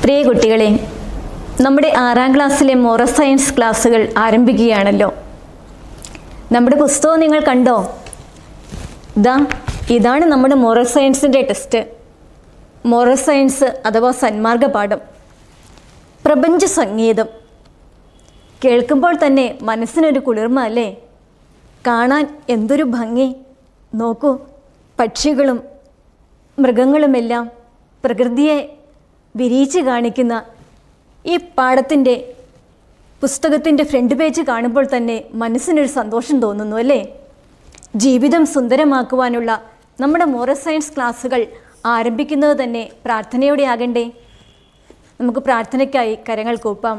പ്രിയ കുട്ടികളെ നമ്മുടെ ആറാം ക്ലാസ്സിലെ മോറൽ സയൻസ് ക്ലാസ്സുകൾ ആരംഭിക്കുകയാണല്ലോ നമ്മുടെ പുസ്തകം നിങ്ങൾ കണ്ടോ ഇതാ ഇതാണ് നമ്മുടെ മോറൽ സയൻസിൻ്റെ ടെസ്റ്റ് മോറൽ സയൻസ് അഥവാ സന്മാർഗ പാഠം പ്രപഞ്ച സംഗീതം കേൾക്കുമ്പോൾ തന്നെ മനസ്സിനൊരു കുളിർമ അല്ലേ കാണാൻ എന്തൊരു ഭംഗി നോക്കൂ പക്ഷികളും മൃഗങ്ങളുമെല്ലാം പ്രകൃതിയെ വിരിയിച്ച് കാണിക്കുന്ന ഈ പാഠത്തിൻ്റെ പുസ്തകത്തിൻ്റെ ഫ്രണ്ട് പേജ് കാണുമ്പോൾ തന്നെ മനസ്സിനൊരു സന്തോഷം തോന്നുന്നു അല്ലേ ജീവിതം സുന്ദരമാക്കുവാനുള്ള നമ്മുടെ മോറൽ സയൻസ് ക്ലാസ്സുകൾ ആരംഭിക്കുന്നത് തന്നെ പ്രാർത്ഥനയോടെ ആകണ്ടേ നമുക്ക് പ്രാർത്ഥനയ്ക്കായി കരങ്ങൾ കൂപ്പാം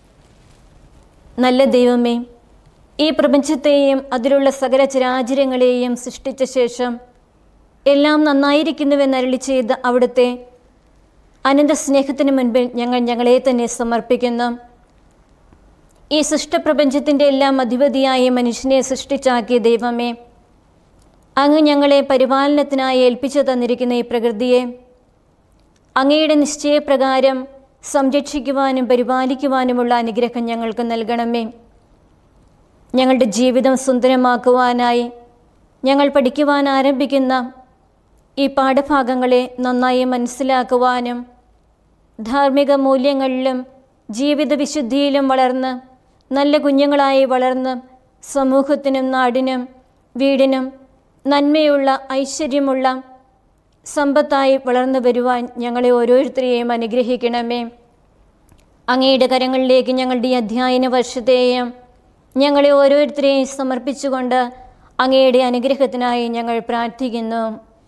നല്ല ദൈവമേ ഈ പ്രപഞ്ചത്തെയും അതിലുള്ള സകല ചരാചരങ്ങളെയും സൃഷ്ടിച്ച ശേഷം എല്ലാം നന്നായിരിക്കുന്നുവെന്ന് അരളി ചെയ്ത അവിടുത്തെ അനന്ത സ്നേഹത്തിന് മുൻപിൽ ഞങ്ങൾ ഞങ്ങളെ തന്നെ സമർപ്പിക്കുന്നു ഈ സൃഷ്ടപ്രപഞ്ചത്തിൻ്റെ എല്ലാം അധിപതിയായ മനുഷ്യനെ സൃഷ്ടിച്ചാക്കിയ ദൈവമേ അങ്ങ് ഞങ്ങളെ പരിപാലനത്തിനായി ഏൽപ്പിച്ചു തന്നിരിക്കുന്ന ഈ പ്രകൃതിയെ അങ്ങയുടെ നിശ്ചയപ്രകാരം സംരക്ഷിക്കുവാനും പരിപാലിക്കുവാനുമുള്ള അനുഗ്രഹം ഞങ്ങൾക്ക് നൽകണമേ ഞങ്ങളുടെ ജീവിതം സുന്ദരമാക്കുവാനായി ഞങ്ങൾ പഠിക്കുവാൻ ആരംഭിക്കുന്ന ഈ പാഠഭാഗങ്ങളെ നന്നായി മനസ്സിലാക്കുവാനും ധാർമ്മിക മൂല്യങ്ങളിലും ജീവിത വിശുദ്ധിയിലും വളർന്ന് നല്ല കുഞ്ഞുങ്ങളായി വളർന്ന് സമൂഹത്തിനും നാടിനും വീടിനും നന്മയുള്ള ഐശ്വര്യമുള്ള സമ്പത്തായി വളർന്നു വരുവാൻ ഞങ്ങളെ ഓരോരുത്തരെയും അനുഗ്രഹിക്കണമേ അങ്ങയുടെ കരങ്ങളിലേക്ക് ഞങ്ങളുടെ ഈ അധ്യയന വർഷത്തെയും ഞങ്ങളെ ഓരോരുത്തരെയും സമർപ്പിച്ചുകൊണ്ട് അങ്ങയുടെ അനുഗ്രഹത്തിനായി ഞങ്ങൾ പ്രാർത്ഥിക്കുന്നു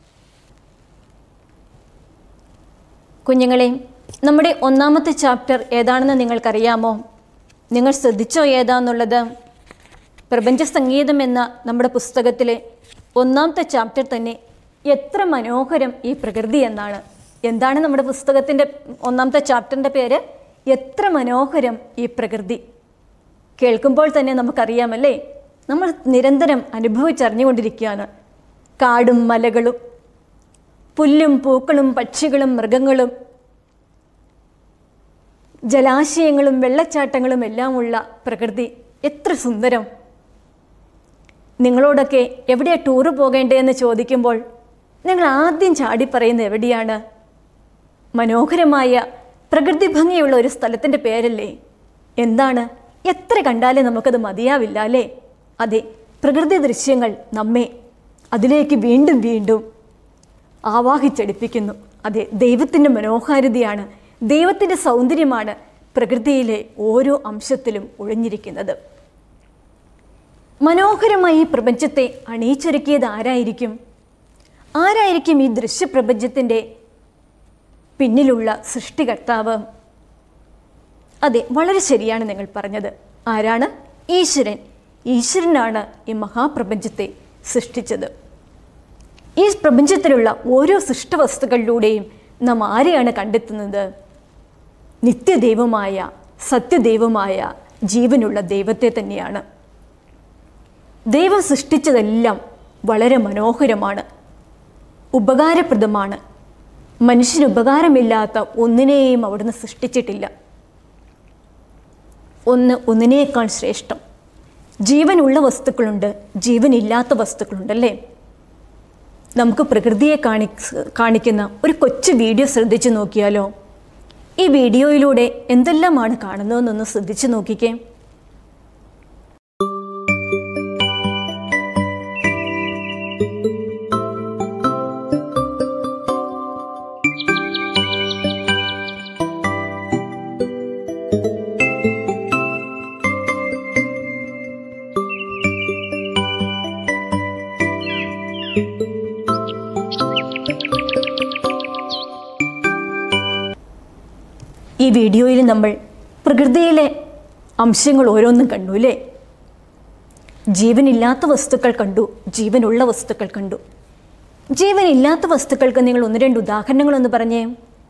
കുഞ്ഞുങ്ങളെ നമ്മുടെ ഒന്നാമത്തെ ചാപ്റ്റർ ഏതാണെന്ന് നിങ്ങൾക്കറിയാമോ നിങ്ങൾ ശ്രദ്ധിച്ചോ ഏതാന്നുള്ളത് പ്രപഞ്ച സംഗീതം എന്ന നമ്മുടെ പുസ്തകത്തിലെ ഒന്നാമത്തെ ചാപ്റ്റർ തന്നെ എത്ര മനോഹരം ഈ പ്രകൃതി എന്നാണ് എന്താണ് നമ്മുടെ പുസ്തകത്തിൻ്റെ ഒന്നാമത്തെ ചാപ്റ്ററിൻ്റെ പേര് എത്ര മനോഹരം ഈ പ്രകൃതി കേൾക്കുമ്പോൾ തന്നെ നമുക്കറിയാമല്ലേ നമ്മൾ നിരന്തരം അനുഭവിച്ചറിഞ്ഞുകൊണ്ടിരിക്കുകയാണ് കാടും മലകളും പുല്ലും പൂക്കളും പക്ഷികളും മൃഗങ്ങളും ജലാശയങ്ങളും വെള്ളച്ചാട്ടങ്ങളും എല്ലാം ഉള്ള പ്രകൃതി എത്ര സുന്ദരം നിങ്ങളോടൊക്കെ എവിടെയാണ് ടൂറ് പോകേണ്ടതെന്ന് ചോദിക്കുമ്പോൾ നിങ്ങൾ ആദ്യം ചാടി പറയുന്നത് എവിടെയാണ് മനോഹരമായ പ്രകൃതി ഭംഗിയുള്ള ഒരു സ്ഥലത്തിൻ്റെ പേരല്ലേ എന്താണ് എത്ര കണ്ടാലും നമുക്കത് മതിയാവില്ല അല്ലേ അതെ പ്രകൃതി ദൃശ്യങ്ങൾ നമ്മെ അതിലേക്ക് വീണ്ടും വീണ്ടും ആവാഹിച്ചടിപ്പിക്കുന്നു അതെ ദൈവത്തിൻ്റെ മനോഹാരിതയാണ് ദൈവത്തിൻ്റെ സൗന്ദര്യമാണ് പ്രകൃതിയിലെ ഓരോ അംശത്തിലും ഒഴിഞ്ഞിരിക്കുന്നത് മനോഹരമായി ഈ പ്രപഞ്ചത്തെ അണിയിച്ചൊരുക്കിയത് ആരായിരിക്കും ആരായിരിക്കും ഈ ദൃശ്യപ്രപഞ്ചത്തിൻ്റെ പിന്നിലുള്ള സൃഷ്ടികർത്താവ് അതെ വളരെ ശരിയാണ് നിങ്ങൾ പറഞ്ഞത് ആരാണ് ഈശ്വരൻ ഈശ്വരനാണ് ഈ മഹാപ്രപഞ്ചത്തെ സൃഷ്ടിച്ചത് ഈ പ്രപഞ്ചത്തിലുള്ള ഓരോ സൃഷ്ടവസ്തുക്കളിലൂടെയും നാം ആരെയാണ് കണ്ടെത്തുന്നത് നിത്യദൈവമായ സത്യദൈവമായ ജീവനുള്ള ദൈവത്തെ തന്നെയാണ് ദൈവം സൃഷ്ടിച്ചതെല്ലാം വളരെ മനോഹരമാണ് ഉപകാരപ്രദമാണ് മനുഷ്യന് ഉപകാരമില്ലാത്ത ഒന്നിനെയും അവിടുന്ന് സൃഷ്ടിച്ചിട്ടില്ല ഒന്ന് ഒന്നിനേക്കാൾ ശ്രേഷ്ഠം ജീവനുള്ള വസ്തുക്കളുണ്ട് ജീവനില്ലാത്ത വസ്തുക്കളുണ്ടല്ലേ നമുക്ക് പ്രകൃതിയെ കാണി കാണിക്കുന്ന ഒരു കൊച്ചു വീഡിയോ ശ്രദ്ധിച്ചു നോക്കിയാലോ ഈ വീഡിയോയിലൂടെ എന്തെല്ലാമാണ് കാണുന്നതെന്നൊന്ന് ശ്രദ്ധിച്ചു നോക്കിക്കേ ഈ വീഡിയോയിൽ നമ്മൾ പ്രകൃതിയിലെ അംശങ്ങൾ ഓരോന്നും കണ്ടു അല്ലേ ജീവനില്ലാത്ത വസ്തുക്കൾ കണ്ടു ജീവനുള്ള വസ്തുക്കൾ കണ്ടു ജീവനില്ലാത്ത വസ്തുക്കൾക്ക് നിങ്ങൾ ഒന്ന് രണ്ട് ഉദാഹരണങ്ങളൊന്ന് പറഞ്ഞേ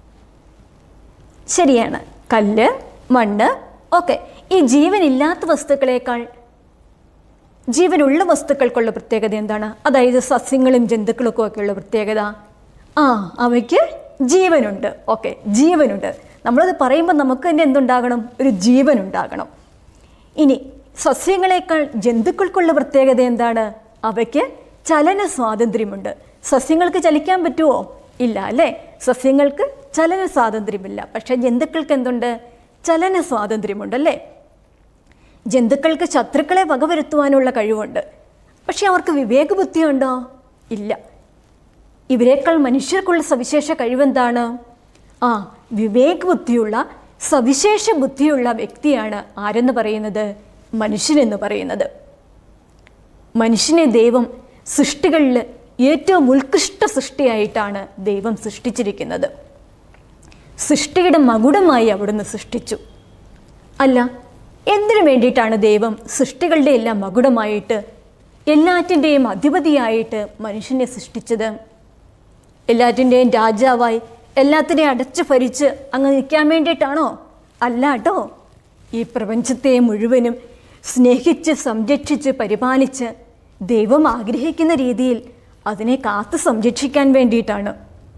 ശരിയാണ് കല്ല് മണ്ണ് ഓക്കെ ഈ ജീവനില്ലാത്ത വസ്തുക്കളേക്കാൾ ജീവനുള്ള വസ്തുക്കൾക്കുള്ള പ്രത്യേകത എന്താണ് അതായത് സസ്യങ്ങളും ജന്തുക്കളൊക്കെ ഒക്കെയുള്ള പ്രത്യേകത ആ അവയ്ക്ക് ജീവനുണ്ട് ഓക്കെ ജീവനുണ്ട് നമ്മളത് പറയുമ്പോൾ നമുക്ക് തന്നെ എന്തുണ്ടാകണം ഒരു ജീവൻ ഉണ്ടാകണം ഇനി സസ്യങ്ങളെക്കാൾ ജന്തുക്കൾക്കുള്ള പ്രത്യേകത എന്താണ് അവയ്ക്ക് ചലന സ്വാതന്ത്ര്യമുണ്ട് സസ്യങ്ങൾക്ക് ചലിക്കാൻ പറ്റുമോ ഇല്ല അല്ലേ സസ്യങ്ങൾക്ക് ചലന സ്വാതന്ത്ര്യമില്ല പക്ഷേ ജന്തുക്കൾക്ക് എന്തുണ്ട് ചലന സ്വാതന്ത്ര്യമുണ്ട് അല്ലേ ജന്തുക്കൾക്ക് ശത്രുക്കളെ വകവരുത്തുവാനുള്ള കഴിവുണ്ട് പക്ഷെ അവർക്ക് വിവേകബുദ്ധിയുണ്ടോ ഇല്ല ഇവരെക്കാൾ മനുഷ്യർക്കുള്ള സവിശേഷ കഴിവെന്താണ് ആ വിവേകബുദ്ധിയുള്ള സവിശേഷ ബുദ്ധിയുള്ള വ്യക്തിയാണ് ആരെന്ന് പറയുന്നത് മനുഷ്യനെന്ന് പറയുന്നത് മനുഷ്യനെ ദൈവം സൃഷ്ടികളിൽ ഏറ്റവും ഉത്കൃഷ്ട സൃഷ്ടിയായിട്ടാണ് ദൈവം സൃഷ്ടിച്ചിരിക്കുന്നത് സൃഷ്ടിയുടെ മകുടമായി അവിടുന്ന് സൃഷ്ടിച്ചു അല്ല എന്തിനു വേണ്ടിയിട്ടാണ് ദൈവം സൃഷ്ടികളുടെ എല്ലാം മകുടമായിട്ട് എല്ലാറ്റിൻ്റെയും അധിപതിയായിട്ട് മനുഷ്യനെ സൃഷ്ടിച്ചത് എല്ലാറ്റിൻ്റെയും രാജാവായി എല്ലാത്തിനെയും അടച്ചു ഭരിച്ച് അങ്ങ് നിൽക്കാൻ വേണ്ടിയിട്ടാണോ അല്ല കേട്ടോ ഈ പ്രപഞ്ചത്തെ മുഴുവനും സ്നേഹിച്ച് സംരക്ഷിച്ച് പരിപാലിച്ച് ദൈവം ആഗ്രഹിക്കുന്ന രീതിയിൽ അതിനെ കാത്തു സംരക്ഷിക്കാൻ വേണ്ടിയിട്ടാണ്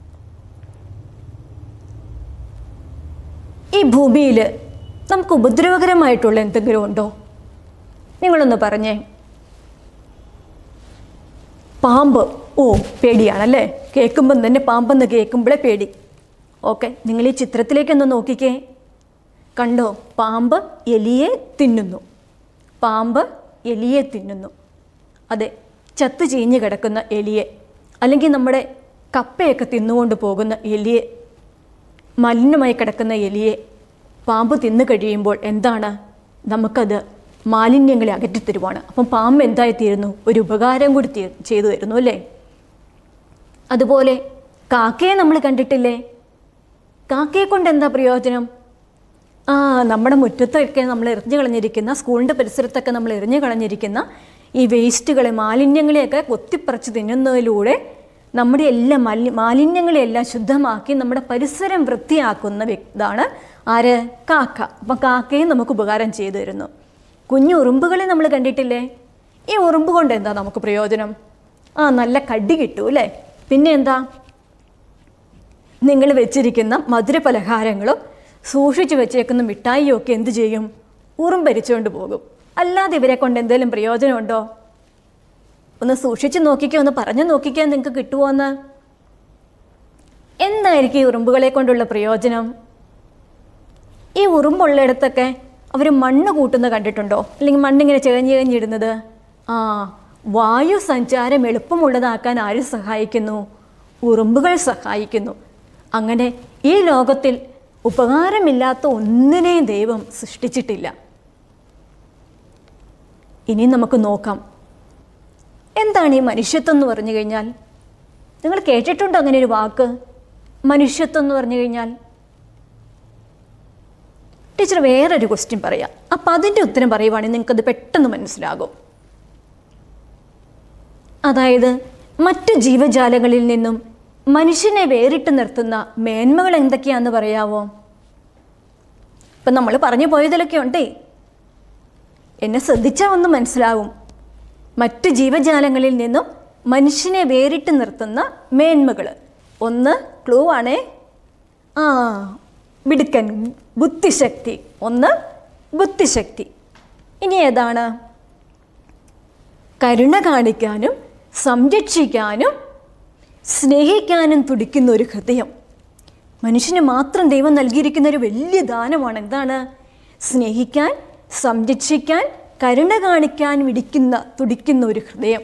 ഈ ഭൂമിയിൽ നമുക്ക് ഉപദ്രവകരമായിട്ടുള്ള എന്തെങ്കിലും ഉണ്ടോ നിങ്ങളൊന്ന് പറഞ്ഞേ പാമ്പ് ഓ പേടിയാണല്ലേ കേൾക്കുമ്പം തന്നെ പാമ്പെന്ന് കേൾക്കുമ്പോഴേ പേടി ഓക്കെ നിങ്ങൾ ഈ ചിത്രത്തിലേക്കൊന്ന് നോക്കിക്കേ കണ്ടോ പാമ്പ് എലിയെ തിന്നുന്നു പാമ്പ് എലിയെ തിന്നുന്നു അതെ ചത്ത് ചീഞ്ഞ് കിടക്കുന്ന എലിയെ അല്ലെങ്കിൽ നമ്മുടെ കപ്പയൊക്കെ തിന്നുകൊണ്ട് പോകുന്ന എലിയെ മലിനമായി കിടക്കുന്ന എലിയെ പാമ്പ് തിന്നു കഴിയുമ്പോൾ എന്താണ് നമുക്കത് മാലിന്യങ്ങളെ അകറ്റിത്തരുവാണ് അപ്പം പാമ്പ് എന്തായിത്തീരുന്നു ഒരു ഉപകാരം കൂടി തീ ചെയ്തു തരുന്നു അല്ലേ അതുപോലെ കാക്കയെ നമ്മൾ കണ്ടിട്ടില്ലേ കാക്കയെ കൊണ്ട് എന്താ പ്രയോജനം ആ നമ്മുടെ മുറ്റത്തൊക്കെ നമ്മൾ എറിഞ്ഞു കളഞ്ഞിരിക്കുന്ന സ്കൂളിൻ്റെ പരിസരത്തൊക്കെ നമ്മൾ എറിഞ്ഞു കളഞ്ഞിരിക്കുന്ന ഈ വേസ്റ്റുകളെ മാലിന്യങ്ങളെയൊക്കെ കൊത്തിപ്പറിച്ച് തിന്നുന്നതിലൂടെ നമ്മുടെ എല്ലാ മാലി മാലിന്യങ്ങളെയെല്ലാം ശുദ്ധമാക്കി നമ്മുടെ പരിസരം വൃത്തിയാക്കുന്ന വ്യക്താണ് ആര് കാക്ക അപ്പം കാക്കയും നമുക്ക് ഉപകാരം ചെയ്തു തരുന്നു കുഞ്ഞു ഉറുമ്പുകളെ നമ്മൾ കണ്ടിട്ടില്ലേ ഈ ഉറുമ്പ് കൊണ്ട് എന്താ നമുക്ക് പ്രയോജനം ആ നല്ല കടി കിട്ടൂ അല്ലേ പിന്നെ എന്താ നിങ്ങൾ വെച്ചിരിക്കുന്ന മധുര പലഹാരങ്ങളും സൂക്ഷിച്ചു വെച്ചേക്കുന്ന മിഠായിയും ഒക്കെ എന്ത് ചെയ്യും ഉറുമ്പരിച്ചുകൊണ്ട് പോകും അല്ലാതെ ഇവരെ കൊണ്ട് എന്തെങ്കിലും പ്രയോജനമുണ്ടോ ഒന്ന് സൂക്ഷിച്ച് നോക്കിക്കോ ഒന്ന് പറഞ്ഞു നോക്കിക്കാൻ നിങ്ങൾക്ക് കിട്ടുമോ എന്ന് എന്തായിരിക്കും ഈ ഉറുമ്പുകളെ കൊണ്ടുള്ള പ്രയോജനം ഈ ഉറുമ്പുള്ളിടത്തൊക്കെ അവർ മണ്ണ് കൂട്ടുന്ന കണ്ടിട്ടുണ്ടോ അല്ലെങ്കിൽ മണ്ണിങ്ങനെ ചേഞ്ഞ് ചേഞ്ഞിടുന്നത് ആ വായു സഞ്ചാരം എളുപ്പമുള്ളതാക്കാൻ ആര് സഹായിക്കുന്നു ഉറുമ്പുകൾ സഹായിക്കുന്നു അങ്ങനെ ഈ ലോകത്തിൽ ഉപകാരമില്ലാത്ത ഒന്നിനെയും ദൈവം സൃഷ്ടിച്ചിട്ടില്ല ഇനി നമുക്ക് നോക്കാം എന്താണ് ഈ മനുഷ്യത്വം എന്ന് പറഞ്ഞു കഴിഞ്ഞാൽ നിങ്ങൾ കേട്ടിട്ടുണ്ടോ അങ്ങനെ ഒരു വാക്ക് മനുഷ്യത്വം എന്ന് പറഞ്ഞു കഴിഞ്ഞാൽ ടീച്ചർ വേറൊരു ക്വസ്റ്റ്യൻ പറയാം അപ്പം അതിൻ്റെ ഉത്തരം പറയുവാണെങ്കിൽ നിങ്ങൾക്കത് പെട്ടെന്ന് മനസ്സിലാകും അതായത് മറ്റു ജീവജാലങ്ങളിൽ നിന്നും മനുഷ്യനെ വേറിട്ട് നിർത്തുന്ന മേന്മകൾ എന്തൊക്കെയാണെന്ന് പറയാവോ ഇപ്പം നമ്മൾ പറഞ്ഞു പോയതിലൊക്കെ ഉണ്ടേ എന്നെ ശ്രദ്ധിച്ചാൽ ഒന്ന് മനസ്സിലാവും മറ്റു ജീവജാലങ്ങളിൽ നിന്നും മനുഷ്യനെ വേറിട്ട് നിർത്തുന്ന മേന്മകൾ ഒന്ന് ക്ലൂ ആണേ ആ മിടുക്കൻ ബുദ്ധിശക്തി ഒന്ന് ബുദ്ധിശക്തി ഇനി ഏതാണ് കരുണ കാണിക്കാനും സംരക്ഷിക്കാനും സ്നേഹിക്കാനും തുടിക്കുന്ന ഒരു ഹൃദയം മനുഷ്യന് മാത്രം ദൈവം നൽകിയിരിക്കുന്ന ഒരു വലിയ ദാനമാണ് എന്താണ് സ്നേഹിക്കാൻ സംരക്ഷിക്കാൻ കരുണ കാണിക്കാൻ ഇടിക്കുന്ന തുടിക്കുന്ന ഒരു ഹൃദയം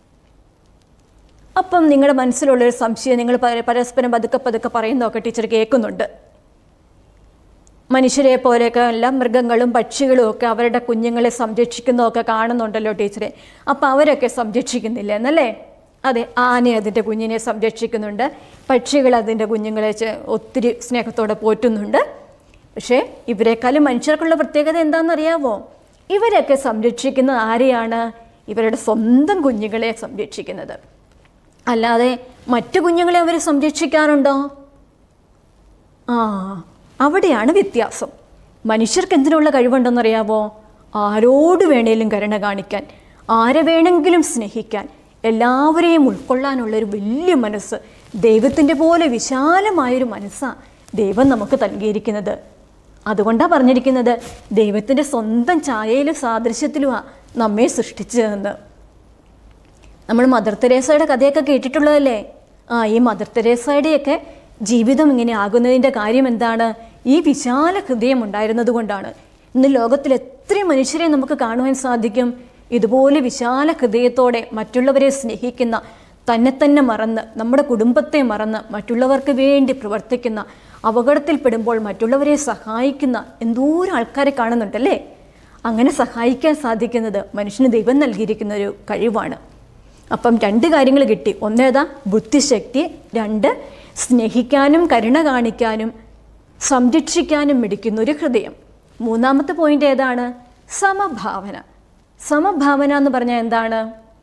അപ്പം നിങ്ങളുടെ മനസ്സിലുള്ളൊരു സംശയം നിങ്ങൾ പര- പരസ്പരം പതുക്കെ പതുക്കെ പറയുന്നതൊക്കെ ടീച്ചർ കേൾക്കുന്നുണ്ട് മനുഷ്യരെ പോലെയൊക്കെ എല്ലാ മൃഗങ്ങളും പക്ഷികളും ഒക്കെ അവരുടെ കുഞ്ഞുങ്ങളെ സംരക്ഷിക്കുന്നതൊക്കെ കാണുന്നുണ്ടല്ലോ ടീച്ചറെ അപ്പോൾ അവരൊക്കെ സംരക്ഷിക്കുന്നില്ല എന്നല്ലേ അതെ ആന അതിൻ്റെ കുഞ്ഞിനെ സംരക്ഷിക്കുന്നുണ്ട് പക്ഷികൾ അതിൻ്റെ കുഞ്ഞുങ്ങളെ ചെ- ഒത്തിരി സ്നേഹത്തോടെ പോറ്റുന്നുണ്ട് പക്ഷേ ഇവരെക്കാളും മനുഷ്യർക്കുള്ള പ്രത്യേകത എന്താണെന്നറിയാവോ ഇവരൊക്കെ സംരക്ഷിക്കുന്നത് ആരെയാണ് ഇവരുടെ സ്വന്തം കുഞ്ഞുങ്ങളെ സംരക്ഷിക്കുന്നത് അല്ലാതെ മറ്റു കുഞ്ഞുങ്ങളെ അവർ സംരക്ഷിക്കാറുണ്ടോ ആ അവിടെയാണ് വ്യത്യാസം മനുഷ്യർക്ക് എന്തിനുള്ള കഴിവുണ്ടെന്നറിയാവോ ആരോട് വേണേലും കരുണ കാണിക്കാൻ ആരെ വേണമെങ്കിലും സ്നേഹിക്കാൻ എല്ലാവരെയും ഉൾക്കൊള്ളാനുള്ളൊരു വലിയ മനസ്സ് ദൈവത്തിൻ്റെ പോലെ വിശാലമായൊരു മനസ്സാണ് ദൈവം നമുക്ക് നൽകിയിരിക്കുന്നത് അതുകൊണ്ടാണ് പറഞ്ഞിരിക്കുന്നത് ദൈവത്തിൻ്റെ സ്വന്തം ഛായയിലും സാദൃശ്യത്തിലുമാണ് നമ്മെ സൃഷ്ടിച്ചതെന്ന് നമ്മൾ മദർ തെരേസയുടെ കഥയൊക്കെ കേട്ടിട്ടുള്ളതല്ലേ ആ ഈ മദർ തെരേസയുടെയൊക്കെ ജീവിതം ഇങ്ങനെ ആകുന്നതിൻ്റെ കാര്യം എന്താണ് ഈ വിശാല ഹൃദയം ഉണ്ടായിരുന്നത് കൊണ്ടാണ് ഇന്ന് ലോകത്തിൽ എത്ര മനുഷ്യരെ നമുക്ക് കാണുവാൻ സാധിക്കും ഇതുപോലെ വിശാല ഹൃദയത്തോടെ മറ്റുള്ളവരെ സ്നേഹിക്കുന്ന തന്നെ തന്നെ മറന്ന് നമ്മുടെ കുടുംബത്തെ മറന്ന് മറ്റുള്ളവർക്ക് വേണ്ടി പ്രവർത്തിക്കുന്ന അപകടത്തിൽപ്പെടുമ്പോൾ മറ്റുള്ളവരെ സഹായിക്കുന്ന എന്തോരം ആൾക്കാരെ കാണുന്നുണ്ടല്ലേ അങ്ങനെ സഹായിക്കാൻ സാധിക്കുന്നത് മനുഷ്യന് ദൈവം നൽകിയിരിക്കുന്ന ഒരു കഴിവാണ് അപ്പം രണ്ട് കാര്യങ്ങൾ കിട്ടി ഒന്നേതാ ബുദ്ധിശക്തി രണ്ട് സ്നേഹിക്കാനും കരുണ കാണിക്കാനും സംരക്ഷിക്കാനും മിടിക്കുന്ന ഒരു ഹൃദയം മൂന്നാമത്തെ പോയിന്റ് ഏതാണ് സമഭാവന സമഭാവന എന്ന് പറഞ്ഞാൽ എന്താണ്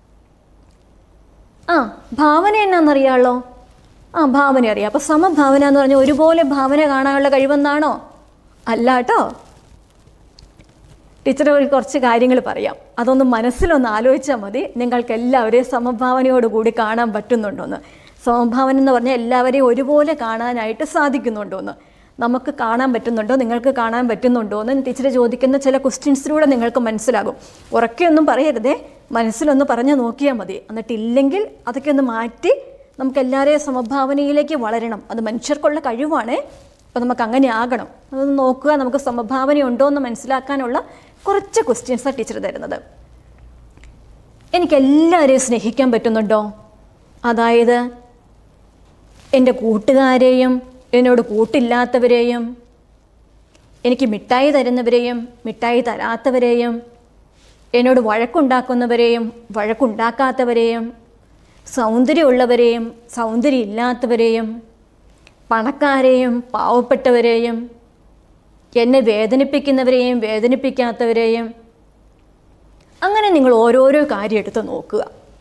ആ ഭാവന എന്നാണെന്നറിയാമല്ലോ ആ ഭാവന അറിയാം അപ്പോൾ സമഭാവന എന്ന് പറഞ്ഞാൽ ഒരുപോലെ ഭാവന കാണാനുള്ള കഴിവെന്നാണോ അല്ല കേട്ടോ ടീച്ചർ ഒരു കുറച്ച് കാര്യങ്ങൾ പറയാം അതൊന്ന് മനസ്സിലൊന്ന് ആലോചിച്ചാൽ മതി നിങ്ങൾക്ക് എല്ലാവരെയും സമഭാവനയോടുകൂടി കാണാൻ പറ്റുന്നുണ്ടോന്ന് സമഭാവന എന്ന് പറഞ്ഞാൽ എല്ലാവരെയും ഒരുപോലെ കാണാനായിട്ട് സാധിക്കുന്നുണ്ടോന്ന് നമുക്ക് കാണാൻ പറ്റുന്നുണ്ടോ നിങ്ങൾക്ക് കാണാൻ പറ്റുന്നുണ്ടോ എന്ന് ടീച്ചർ ചോദിക്കുന്ന ചില ക്വസ്റ്റ്യൻസിലൂടെ നിങ്ങൾക്ക് മനസ്സിലാകും ഉറക്കെയൊന്നും പറയരുതേ മനസ്സിലൊന്ന് പറഞ്ഞു നോക്കിയാൽ മതി എന്നിട്ട് ഇല്ലെങ്കിൽ അതൊക്കെ ഒന്ന് മാറ്റി നമുക്ക് എല്ലാവരെയും സമഭാവനയിലേക്ക് വളരണം അത് മനുഷ്യർക്കുള്ള കഴിവാണ് അപ്പോൾ നമുക്ക് അങ്ങനെ ആകണം അതൊന്ന് നോക്കുക നമുക്ക് സമഭാവന ഉണ്ടോ എന്ന് മനസ്സിലാക്കാനുള്ള കുറച്ച് ക്വസ്റ്റ്യൻസാണ് ടീച്ചർ തരുന്നത് എനിക്ക് എല്ലാവരെയും സ്നേഹിക്കാൻ പറ്റുന്നുണ്ടോ അതായത് എൻ്റെ കൂട്ടുകാരെയും എന്നോട് കൂട്ടില്ലാത്തവരെയും എനിക്ക് മിഠായി തരുന്നവരെയും മിഠായി തരാത്തവരെയും എന്നോട് വഴക്കുണ്ടാക്കുന്നവരെയും വഴക്കുണ്ടാക്കാത്തവരെയും സൗന്ദര്യമുള്ളവരെയും സൗന്ദര്യം ഇല്ലാത്തവരെയും പണക്കാരെയും പാവപ്പെട്ടവരെയും എന്നെ വേദനിപ്പിക്കുന്നവരെയും വേദനിപ്പിക്കാത്തവരെയും അങ്ങനെ നിങ്ങൾ ഓരോരോ കാര്യം എടുത്ത് നോക്കുക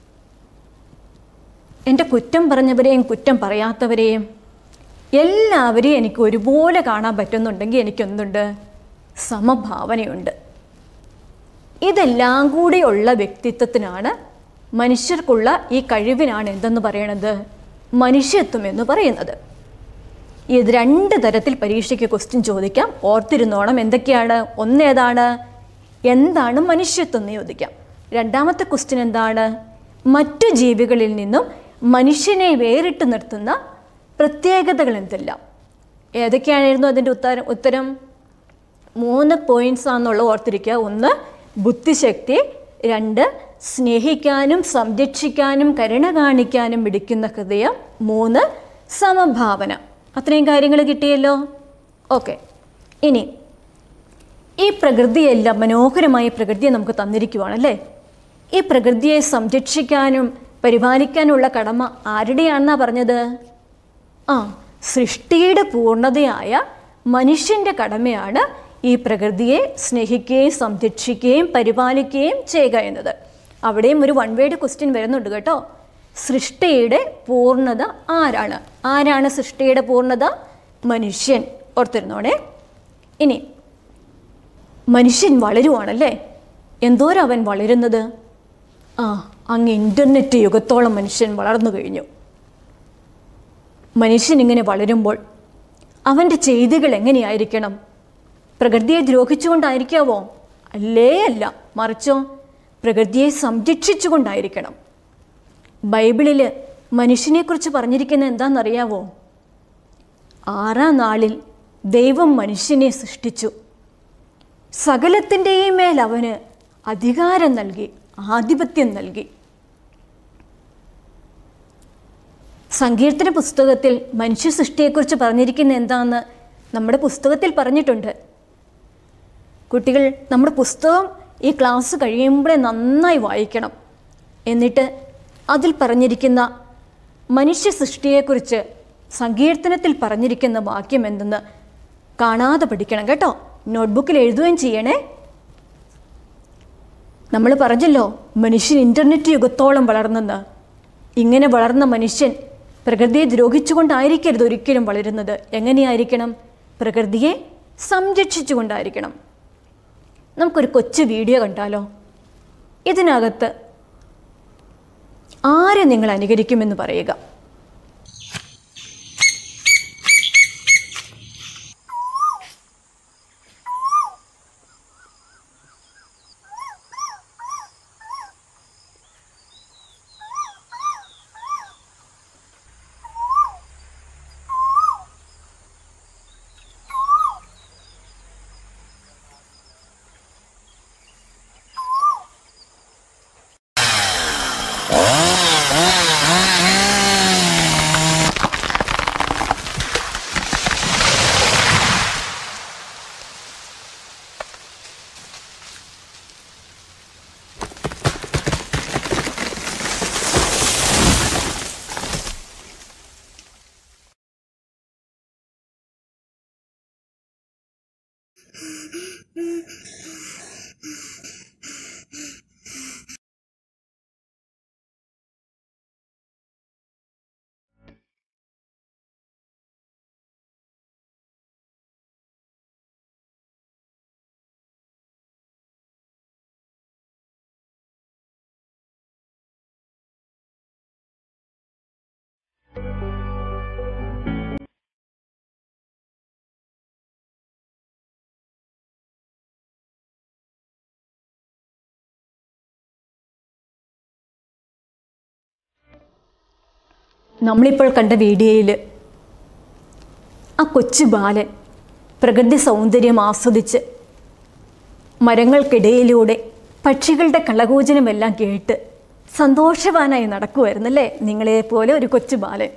എൻ്റെ കുറ്റം പറഞ്ഞവരെയും കുറ്റം പറയാത്തവരെയും എല്ലാവരെയും എനിക്ക് ഒരുപോലെ കാണാൻ പറ്റുന്നുണ്ടെങ്കിൽ എനിക്കൊന്നുണ്ട് സമഭാവനയുണ്ട് ഇതെല്ലാം കൂടിയുള്ള വ്യക്തിത്വത്തിനാണ് മനുഷ്യർക്കുള്ള ഈ കഴിവിനാണ് എന്തെന്ന് പറയണത് മനുഷ്യത്വം എന്ന് പറയുന്നത് ഇത് രണ്ട് തരത്തിൽ പരീക്ഷയ്ക്ക് ക്വസ്റ്റ്യൻ ചോദിക്കാം ഓർത്തിരുന്നോണം എന്തൊക്കെയാണ് ഒന്നേതാണ് എന്താണ് മനുഷ്യത്വം എന്ന് ചോദിക്കാം രണ്ടാമത്തെ ക്വസ്റ്റ്യൻ എന്താണ് മറ്റു ജീവികളിൽ നിന്നും മനുഷ്യനെ വേറിട്ട് നിർത്തുന്ന പ്രത്യേകതകൾ എന്തെല്ലാം ഏതൊക്കെയായിരുന്നു അതിൻ്റെ ഉത്തരം ഉത്തരം മൂന്ന് പോയിന്റ്സ് ആണെന്നുള്ള ഓർത്തിരിക്കുക ഒന്ന് ബുദ്ധിശക്തി രണ്ട് സ്നേഹിക്കാനും സംരക്ഷിക്കാനും കരുണ കാണിക്കാനും മിടിക്കുന്ന ഹൃദയം മൂന്ന് സമഭാവന അത്രയും കാര്യങ്ങൾ കിട്ടിയല്ലോ ഓക്കെ ഇനി ഈ പ്രകൃതിയെല്ലാം മനോഹരമായ പ്രകൃതിയെ നമുക്ക് തന്നിരിക്കുവാണല്ലേ ഈ പ്രകൃതിയെ സംരക്ഷിക്കാനും പരിപാലിക്കാനുള്ള കടമ ആരുടെയാണെന്നാ പറഞ്ഞത് ആ സൃഷ്ടിയുടെ പൂർണ്ണതയായ മനുഷ്യൻ്റെ കടമയാണ് ഈ പ്രകൃതിയെ സ്നേഹിക്കുകയും സംരക്ഷിക്കുകയും പരിപാലിക്കുകയും ചെയ്യുക എന്നത് അവിടെയും ഒരു വൺ വേഡ് ക്വസ്റ്റ്യൻ വരുന്നുണ്ട് കേട്ടോ സൃഷ്ടിയുടെ പൂർണ്ണത ആരാണ് ആരാണ് സൃഷ്ടിയുടെ പൂർണ്ണത മനുഷ്യൻ ഓർത്തിരുന്നോണേ ഇനി മനുഷ്യൻ വളരുവാണല്ലേ എന്തോരം അവൻ വളരുന്നത് ആ അങ്ങ് ഇൻ്റർനെറ്റ് യുഗത്തോളം മനുഷ്യൻ വളർന്നു കഴിഞ്ഞു മനുഷ്യൻ ഇങ്ങനെ വളരുമ്പോൾ അവൻ്റെ ചെയ്തികൾ എങ്ങനെയായിരിക്കണം പ്രകൃതിയെ ദ്രോഹിച്ചുകൊണ്ടായിരിക്കാവോ അല്ലേ അല്ല മറിച്ചോ പ്രകൃതിയെ സംരക്ഷിച്ചുകൊണ്ടായിരിക്കണം ബൈബിളിൽ മനുഷ്യനെക്കുറിച്ച് പറഞ്ഞിരിക്കുന്നത് എന്താണെന്നറിയാവോ ആറാം നാളിൽ ദൈവം മനുഷ്യനെ സൃഷ്ടിച്ചു സകലത്തിൻ്റെയും മേൽ അവന് അധികാരം നൽകി ആധിപത്യം നൽകി സങ്കീർത്തന പുസ്തകത്തിൽ മനുഷ്യ സൃഷ്ടിയെക്കുറിച്ച് പറഞ്ഞിരിക്കുന്ന എന്താണെന്ന് നമ്മുടെ പുസ്തകത്തിൽ പറഞ്ഞിട്ടുണ്ട് കുട്ടികൾ നമ്മുടെ പുസ്തകം ഈ ക്ലാസ് കഴിയുമ്പോഴേ നന്നായി വായിക്കണം എന്നിട്ട് അതിൽ പറഞ്ഞിരിക്കുന്ന മനുഷ്യ സൃഷ്ടിയെക്കുറിച്ച് സങ്കീർത്തനത്തിൽ പറഞ്ഞിരിക്കുന്ന വാക്യം എന്തെന്ന് കാണാതെ പഠിക്കണം കേട്ടോ നോട്ട്ബുക്കിൽ എഴുതുകയും ചെയ്യണേ നമ്മൾ പറഞ്ഞല്ലോ മനുഷ്യൻ ഇൻ്റർനെറ്റ് യുഗത്തോളം വളർന്നെന്ന് ഇങ്ങനെ വളർന്ന മനുഷ്യൻ പ്രകൃതിയെ ദ്രോഹിച്ചുകൊണ്ടായിരിക്കരുത് ഒരിക്കലും വളരുന്നത് എങ്ങനെയായിരിക്കണം പ്രകൃതിയെ സംരക്ഷിച്ചുകൊണ്ടായിരിക്കണം നമുക്കൊരു കൊച്ചു വീഡിയോ കണ്ടാലോ ഇതിനകത്ത് ആരെ നിങ്ങൾ അനുകരിക്കുമെന്ന് പറയുക നമ്മളിപ്പോൾ കണ്ട വീഡിയോയിൽ ആ കൊച്ചു ബാലൻ പ്രകൃതി സൗന്ദര്യം ആസ്വദിച്ച് മരങ്ങൾക്കിടയിലൂടെ പക്ഷികളുടെ കളകൂചനമെല്ലാം കേട്ട് സന്തോഷവാനായി നടക്കുമായിരുന്നല്ലേ നിങ്ങളെപ്പോലെ ഒരു കൊച്ചു ബാലൻ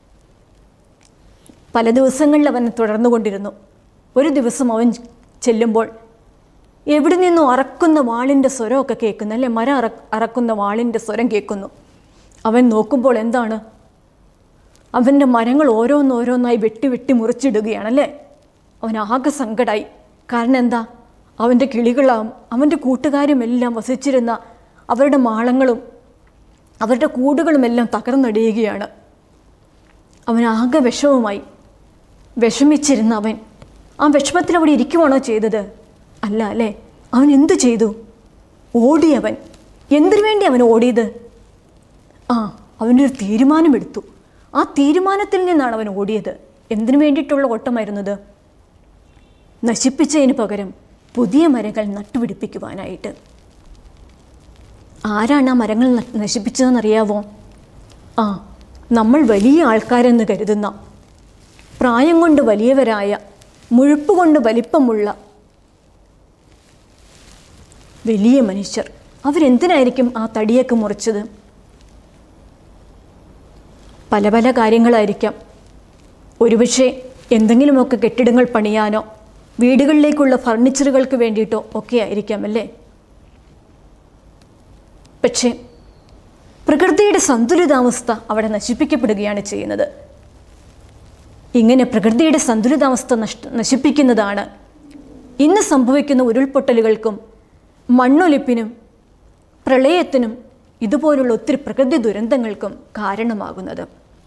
പല ദിവസങ്ങളിൽ അവൻ തുടർന്നുകൊണ്ടിരുന്നു ഒരു ദിവസം അവൻ ചെല്ലുമ്പോൾ എവിടെ നിന്നും അറക്കുന്ന വാളിൻ്റെ സ്വരമൊക്കെ കേൾക്കുന്നു അല്ലേ മരം അറ അറക്കുന്ന വാളിൻ്റെ സ്വരം കേൾക്കുന്നു അവൻ നോക്കുമ്പോൾ എന്താണ് അവൻ്റെ മരങ്ങൾ ഓരോന്നോരോന്നായി വെട്ടി വെട്ടി മുറിച്ചിടുകയാണല്ലേ അവൻ ആകെ സങ്കടായി കാരണം എന്താ അവൻ്റെ കിളികളും അവൻ്റെ കൂട്ടുകാരും എല്ലാം വസിച്ചിരുന്ന അവരുടെ മാളങ്ങളും അവരുടെ കൂടുകളുമെല്ലാം തകർന്നടിയുകയാണ് അവൻ ആകെ വിഷമവുമായി വിഷമിച്ചിരുന്ന അവൻ ആ വിഷമത്തിൽ അവിടെ ഇരിക്കുവാണോ ചെയ്തത് അല്ല അല്ലേ അവൻ എന്തു ചെയ്തു ഓടിയവൻ എന്തിനു വേണ്ടി അവൻ ഓടിയത് ആ അവനൊരു തീരുമാനമെടുത്തു ആ തീരുമാനത്തിൽ നിന്നാണ് അവൻ ഓടിയത് എന്തിനു വേണ്ടിയിട്ടുള്ള ഓട്ടമായിരുന്നത് നശിപ്പിച്ചതിന് പകരം പുതിയ മരങ്ങൾ നട്ടുപിടിപ്പിക്കുവാനായിട്ട് ആരാണ് ആ മരങ്ങൾ ന- നശിപ്പിച്ചതെന്നറിയാവോ ആ നമ്മൾ വലിയ ആൾക്കാരെന്ന് കരുതുന്ന പ്രായം കൊണ്ട് വലിയവരായ മുഴുപ്പ് കൊണ്ട് വലിപ്പമുള്ള വലിയ മനുഷ്യർ അവരെന്തിനായിരിക്കും ആ തടിയൊക്കെ മുറിച്ചത് പല പല കാര്യങ്ങളായിരിക്കാം ഒരുപക്ഷെ എന്തെങ്കിലുമൊക്കെ കെട്ടിടങ്ങൾ പണിയാനോ വീടുകളിലേക്കുള്ള ഫർണിച്ചറുകൾക്ക് വേണ്ടിയിട്ടോ ഒക്കെ ആയിരിക്കാം അല്ലേ പക്ഷേ പ്രകൃതിയുടെ സന്തുലിതാവസ്ഥ അവിടെ നശിപ്പിക്കപ്പെടുകയാണ് ചെയ്യുന്നത് ഇങ്ങനെ പ്രകൃതിയുടെ സന്തുലിതാവസ്ഥ നഷ്ട നശിപ്പിക്കുന്നതാണ് ഇന്ന് സംഭവിക്കുന്ന ഉരുൾപൊട്ടലുകൾക്കും മണ്ണൊലിപ്പിനും പ്രളയത്തിനും ഇതുപോലുള്ള ഒത്തിരി പ്രകൃതി ദുരന്തങ്ങൾക്കും കാരണമാകുന്നത്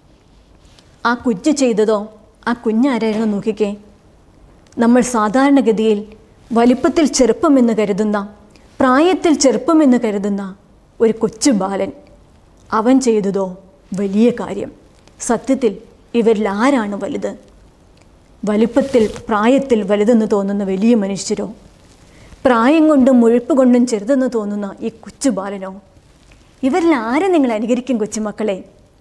ആ കുഞ്ഞ് ചെയ്തതോ ആ കുഞ്ഞാരായിരുന്നു നോക്കിക്കേ നമ്മൾ സാധാരണഗതിയിൽ വലിപ്പത്തിൽ ചെറുപ്പമെന്ന് കരുതുന്ന പ്രായത്തിൽ ചെറുപ്പമെന്ന് കരുതുന്ന ഒരു കൊച്ചു ബാലൻ അവൻ ചെയ്തതോ വലിയ കാര്യം സത്യത്തിൽ ഇവരിൽ ആരാണ് വലുത് വലിപ്പത്തിൽ പ്രായത്തിൽ വലുതെന്ന് തോന്നുന്ന വലിയ മനുഷ്യരോ പ്രായം കൊണ്ടും മുഴുപ്പ് കൊണ്ടും ചെറുതെന്ന് തോന്നുന്ന ഈ കൊച്ചു ബാലനോ ഇവരിൽ ആരെ നിങ്ങൾ അനുകരിക്കും കൊച്ചുമക്കളെ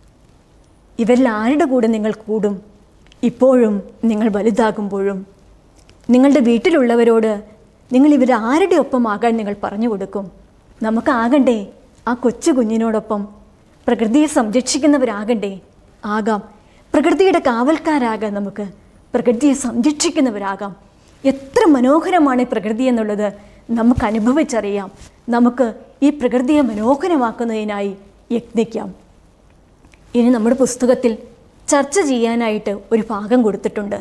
ഇവരിൽ ആരുടെ കൂടെ നിങ്ങൾ കൂടും ഇപ്പോഴും നിങ്ങൾ വലുതാകുമ്പോഴും നിങ്ങളുടെ വീട്ടിലുള്ളവരോട് നിങ്ങൾ ഇവർ ആരുടെ ഒപ്പം ആകാൻ നിങ്ങൾ പറഞ്ഞു കൊടുക്കും നമുക്കാകണ്ടേ ആ കൊച്ചു കുഞ്ഞിനോടൊപ്പം പ്രകൃതിയെ സംരക്ഷിക്കുന്നവരാകണ്ടേ ആകാം പ്രകൃതിയുടെ കാവൽക്കാരാകാം നമുക്ക് പ്രകൃതിയെ സംരക്ഷിക്കുന്നവരാകാം എത്ര മനോഹരമാണ് ഈ പ്രകൃതി എന്നുള്ളത് നമുക്ക് അനുഭവിച്ചറിയാം നമുക്ക് ഈ പ്രകൃതിയെ മനോഹരമാക്കുന്നതിനായി യത്നിക്കാം ഇനി നമ്മുടെ പുസ്തകത്തിൽ ചർച്ച ചെയ്യാനായിട്ട് ഒരു ഭാഗം കൊടുത്തിട്ടുണ്ട്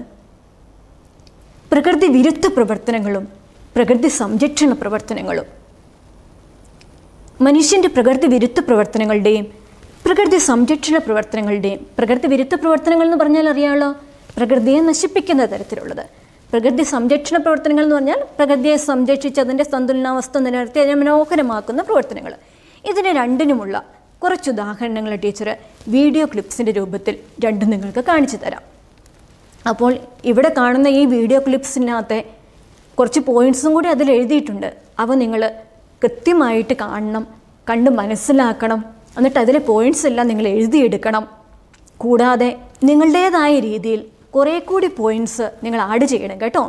പ്രകൃതി വിരുദ്ധ പ്രവർത്തനങ്ങളും പ്രകൃതി സംരക്ഷണ പ്രവർത്തനങ്ങളും മനുഷ്യൻ്റെ പ്രകൃതി വിരുദ്ധ പ്രവർത്തനങ്ങളുടെയും പ്രകൃതി സംരക്ഷണ പ്രവർത്തനങ്ങളുടെയും പ്രകൃതി വിരുദ്ധ പ്രവർത്തനങ്ങൾ എന്ന് പറഞ്ഞാൽ അറിയാമല്ലോ പ്രകൃതിയെ നശിപ്പിക്കുന്ന തരത്തിലുള്ളത് പ്രകൃതി സംരക്ഷണ പ്രവർത്തനങ്ങൾ എന്ന് പറഞ്ഞാൽ പ്രകൃതിയെ സംരക്ഷിച്ച് അതിൻ്റെ സന്തുലനാവസ്ഥ നിലനിർത്തി അതിനെ മനോഹരമാക്കുന്ന പ്രവർത്തനങ്ങൾ ഇതിന് രണ്ടിനുമുള്ള കുറച്ച് ഉദാഹരണങ്ങൾ ടീച്ചർ വീഡിയോ ക്ലിപ്സിൻ്റെ രൂപത്തിൽ രണ്ടും നിങ്ങൾക്ക് കാണിച്ചു തരാം അപ്പോൾ ഇവിടെ കാണുന്ന ഈ വീഡിയോ ക്ലിപ്സിനകത്തെ കുറച്ച് പോയിൻറ്സും കൂടി അതിൽ എഴുതിയിട്ടുണ്ട് അവ നിങ്ങൾ കൃത്യമായിട്ട് കാണണം കണ്ട് മനസ്സിലാക്കണം എന്നിട്ട് അതിലെ പോയിൻറ്സ് എല്ലാം നിങ്ങൾ എഴുതിയെടുക്കണം കൂടാതെ നിങ്ങളുടേതായ രീതിയിൽ കുറേ കൂടി പോയിൻറ്സ് നിങ്ങൾ ആഡ് ചെയ്യണം കേട്ടോ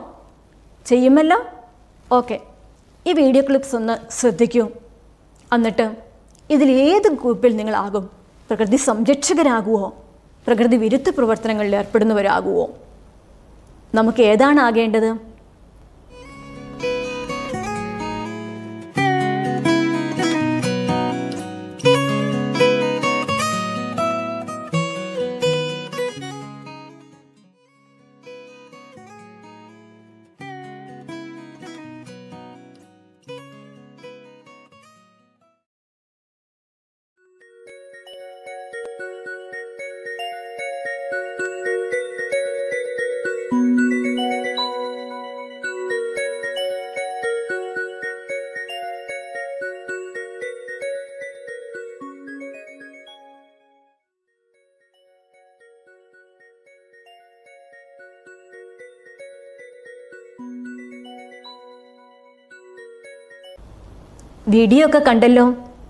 ചെയ്യുമല്ലോ ഓക്കെ ഈ വീഡിയോ ക്ലിപ്സ് ഒന്ന് ശ്രദ്ധിക്കൂ എന്നിട്ട് ഇതിൽ ഏത് ഗ്രൂപ്പിൽ നിങ്ങളാകും പ്രകൃതി സംരക്ഷകരാകുവോ പ്രകൃതി വിരുദ്ധ പ്രവർത്തനങ്ങളിൽ ഏർപ്പെടുന്നവരാകുവോ നമുക്ക് ഏതാണ് ആകേണ്ടത് വീഡിയോ ഒക്കെ കണ്ടല്ലോ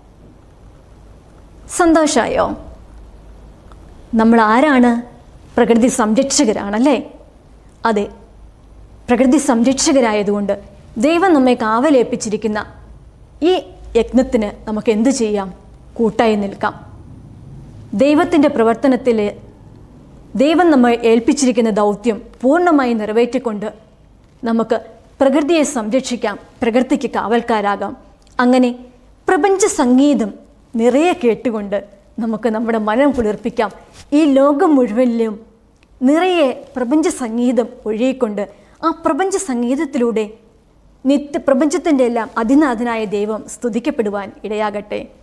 സന്തോഷമായോ നമ്മൾ ആരാണ് പ്രകൃതി സംരക്ഷകരാണല്ലേ അതെ പ്രകൃതി സംരക്ഷകരായതുകൊണ്ട് ദൈവം നമ്മെ കാവലേൽപ്പിച്ചിരിക്കുന്ന ഈ യജ്ഞത്തിന് നമുക്ക് എന്തു ചെയ്യാം കൂട്ടായി നിൽക്കാം ദൈവത്തിൻ്റെ പ്രവർത്തനത്തിൽ ദൈവം നമ്മെ ഏൽപ്പിച്ചിരിക്കുന്ന ദൗത്യം പൂർണ്ണമായി നിറവേറ്റിക്കൊണ്ട് നമുക്ക് പ്രകൃതിയെ സംരക്ഷിക്കാം പ്രകൃതിക്ക് കാവൽക്കാരാകാം അങ്ങനെ പ്രപഞ്ച സംഗീതം നിറയെ കേട്ടുകൊണ്ട് നമുക്ക് നമ്മുടെ മനം കുളിർപ്പിക്കാം ഈ ലോകം മുഴുവനിലും നിറയെ പ്രപഞ്ച സംഗീതം ഒഴുകിക്കൊണ്ട് ആ പ്രപഞ്ച സംഗീതത്തിലൂടെ നിത്യ പ്രപഞ്ചത്തിൻ്റെ എല്ലാം അതിനാഥനായ ദൈവം സ്തുതിക്കപ്പെടുവാൻ ഇടയാകട്ടെ